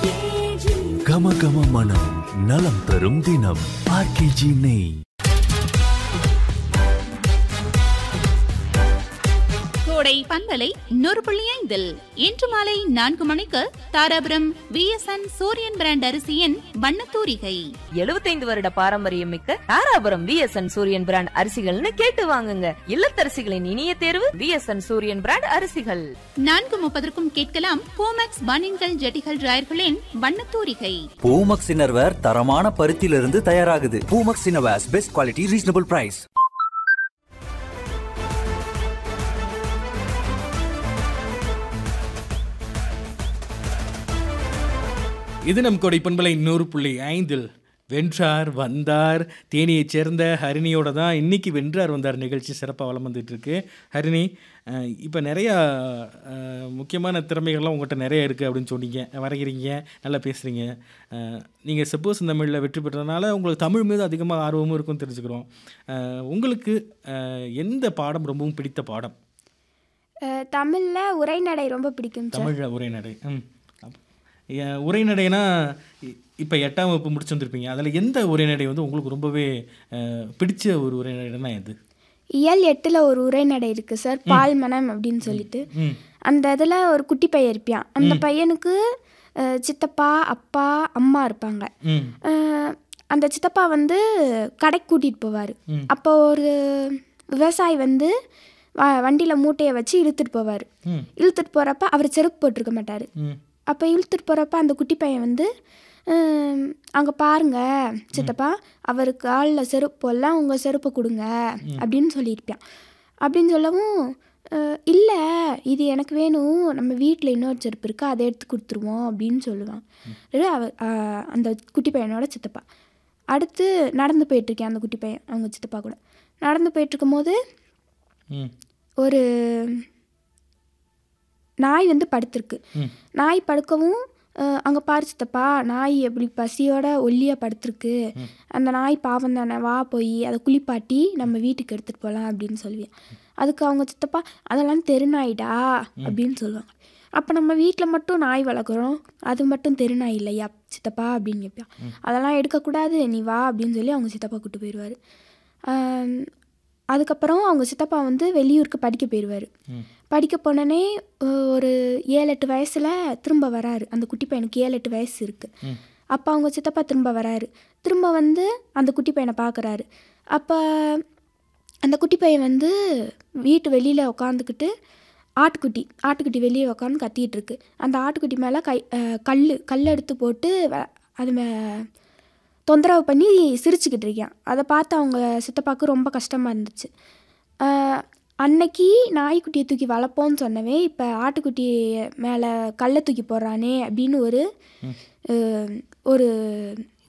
கம கம மனம் நலம் தரும் தினம் ஆர்கேஜி நெய் கோடை பண்பலை நூறு புள்ளி ஐந்தில் இன்று மாலை நான்கு மணிக்கு தாராபுரம் விஎஸ்என் சூரியன் பிராண்ட் அரிசியின் வண்ணத்தூரிகை 75 வருட பாரம்பரியம் மிக்க தாராபுரம் விஎஸ்என் சூரியன் பிராண்ட் அரிசிகள்னு கேட்டு வாங்குங்க இல்லத்தரசிகளின் இனிய தேர்வு விஎஸ்என் சூரியன் பிராண்ட் அரிசிகள் நான்கு முப்பதற்கும் கேட்கலாம் பூமெக்ஸ் பனின்கள் ஜெட்டிகள் டிராயர்களின் வண்ணத்தூரிகை பூமக்ஸ் இன்னர்வேர் தரமான பருத்தியிலிருந்து தயாராகுது Poomex innerwears best quality reasonable price இது நம் கொடை பண்பலை நூறு புள்ளி ஐந்தில் வென்றார் வந்தார் தேனியைச் சேர்ந்த ஹரிணியோட தான் இன்னைக்கு வென்றார் வந்தார் நிகழ்ச்சி சிறப்பாக வளம் வந்துட்டு இருக்கு ஹரிணி இப்போ நிறையா அஹ், முக்கியமான திறமைகள்லாம் உங்கள்கிட்ட நிறைய இருக்குது அப்படின்னு சொன்னீங்க வரைகிறீங்க நல்லா பேசுகிறீங்க நீங்கள் செப்போஸ் தமிழில் வெற்றி பெற்றதுனால உங்களுக்கு தமிழ் மீது அதிகமாக ஆர்வமும் இருக்கும்னு தெரிஞ்சுக்கிறோம் அஹ், உங்களுக்கு அஹ், எந்த பாடம் ரொம்பவும் பிடித்த பாடம் அஹ் தமிழ்ல உரைநடை ரொம்ப பிடிக்கும் சார் தமிழில் உரைநடை ம் அப்ப- ஏ- உரைநடைனா இ- இப்போ எட்டாம் வகுப்பு முடிச்சு வந்திருப்பீங்க அதில் எந்த உரைநடை வந்து உங்களுக்கு ரொம்பவே அஹ், பிடிச்ச ஒரு உரைநடைனா எது இயல் எட்டுல ஒரு உரைநடை இருக்கு சார் பால் மனம் அப்படின்னு சொல்லிட்டு ம் அந்த இதில் ஒரு குட்டி பையன் இருப்பான் அந்த பையனுக்கு அஹ், சித்தப்பா அப்பா அம்மா இருப்பாங்க ம் அஹ், அந்த சித்தப்பா வந்து கடைக்கு கூட்டிகிட்டு போவார் அப்போ ஒரு விவசாயி வந்து வ வண்டியில் மூட்டையை வச்சு இழுத்துட்டு போவார் ம். இழுத்துட்டு போகிறப்ப அவர் செருப்பு போட்டிருக்க மாட்டார் ம் அப்போ இழுத்துட்டு போகிறப்ப அந்த குட்டி பையன் வந்து அங்கே பாருங்க சித்தப்பா அவர் காலில் செருப்பு எல்லாம் உங்கள் செருப்பை கொடுங்க அப்படின்னு சொல்லியிருப்பான் அப்படின்னு சொல்லவும் இல்லை இது எனக்கு வேணும் நம்ம வீட்டில் இன்னொரு செருப்பு இருக்குது அதை எடுத்து கொடுத்துருவோம் அப்படின்னு சொல்லுவான் இது அவ அஹ், அந்த குட்டி பையனோட சித்தப்பா அடுத்து நடந்து போயிட்டுருக்கேன் அந்த குட்டி பையன் அவங்க சித்தப்பா கூட நடந்து போயிட்டுருக்கும் போது ம் ஒரு நாய் வந்து படுத்திருக்கு ம். நாய் படுக்கவும் அங்கே பாரு சித்தப்பா நாய் எப்படி பசியோட ஒல்லியாக படுத்திருக்கு அந்த நாய் பாவம் தானே வா போய் அதை குளிப்பாட்டி நம்ம வீட்டுக்கு எடுத்துகிட்டு போகலாம் அப்படின்னு சொல்லுவேன் அதுக்கு அவங்க சித்தப்பா அதெல்லாம் தெருநாய்டா அப்படின்னு சொல்லுவாங்க அப்போ நம்ம வீட்டில் மட்டும் நாய் வளர்க்குறோம் அது மட்டும் தெருநாய் இல்லையா சித்தப்பா அப்படின்னு கேட்பான் அதெல்லாம் எடுக்கக்கூடாது நீ வா அப்படின்னு சொல்லி அவங்க சித்தப்பா கூட்டு போயிடுவார் அதுக்கப்புறம் அவங்க சித்தப்பா வந்து வெளியூருக்கு படிக்க போயிடுவார் படிக்க போனோடனே ஒரு ஏழு எட்டு வயசில் திரும்ப வராரு அந்த குட்டி பையனுக்கு ஏழு எட்டு வயசு இருக்குது அப்போ அவங்க சித்தப்பா திரும்ப வராரு திரும்ப வந்து அந்த குட்டி பையனை பார்க்குறாரு அப்போ அந்த குட்டி பையன் வந்து வீட்டு வெளியில் உட்காந்துக்கிட்டு ஆட்டுக்குட்டி ஆட்டுக்குட்டி வெளியே உட்காந்து கத்திட்டு இருக்கு அந்த ஆட்டுக்குட்டி மேலே கை அஹ், கல் கல் எடுத்து போட்டு வ- அது மே தொந்தரவு பண்ணி சிரிச்சுக்கிட்டு இருக்கான் அதை பார்த்து அவங்க சித்தப்பாவுக்கு ரொம்ப கஷ்டமாக இருந்துச்சு ஆஹ் அன்னைக்கு நாய்க்குட்டியை தூக்கி வளர்ப்போன்னு சொன்னவே இப்போ ஆட்டுக்குட்டி மேலே கல்லை தூக்கி போடுறானே அப்படின்னு ஒரு ஆஹ் ஒரு